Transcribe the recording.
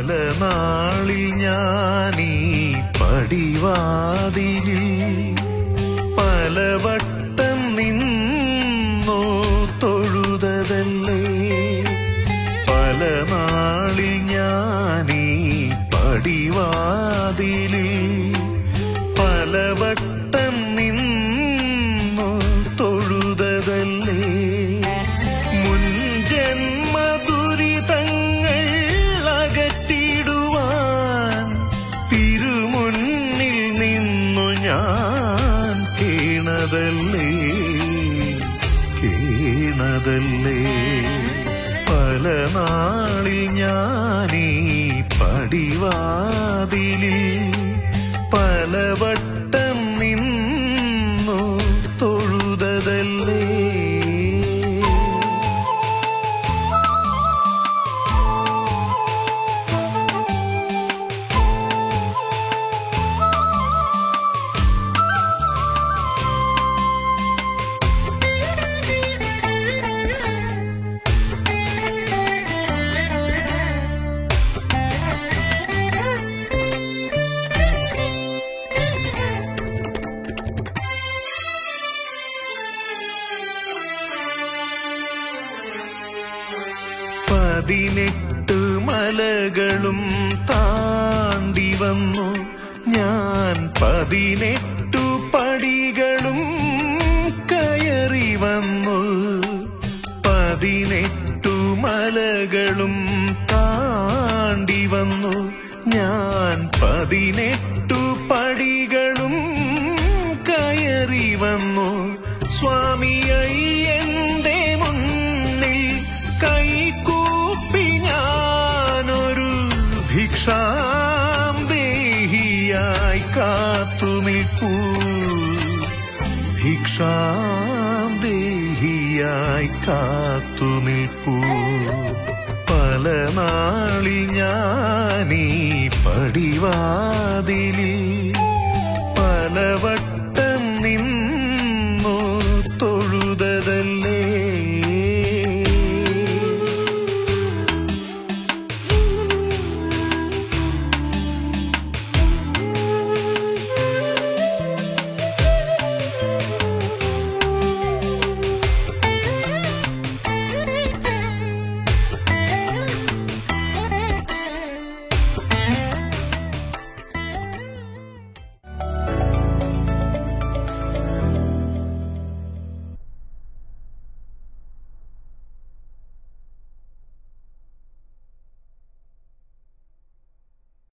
പല നാളിൽ ഞാനീ പടിവാതിലിൽ പലവട്ടം നിന്നു തൊഴുതതല്ലേ പല നാളിൽ ഞാനീ പടിവാതിലിൽ പലവട്ടം നിന്നു തൊഴുതതല്ലേ മുൻജന്മ ദുരിതങ്ങൾ അകറ്റിടുവാൻ തിരുമുന്നിൽ നിന്നു ഞാൻ കേണതല്ലേ കേണതല്ലേ പല നാളിൽ ഞാനീ പടിവാതിലിൽ പലവട്ടം നിന്നു തൊഴുതതല്ലേ പതിനെട്ട് മലകളും താണ്ടി വന്നു ഞാൻ പതിനെട്ടു പടികളും കയറി വന്നു പതിനെട്ടു മലകളും താണ്ടി വന്നു ഞാൻ പതിനെട്ടു പടികളും കയറി വന്നു സ്വാമി അയ്യന്റെ മുന്നിൽ കൈകൂപ്പി ഞാനൊരു ഭിക്ഷാം ദേഹിയായി കാത്തു നിൽപ്പൂ ഭിക്ഷാം ദേഹിയായി കാത്തു നിൽപ്പൂ പല നാളിൽ ഞാനീ പടിവാതിലിൽ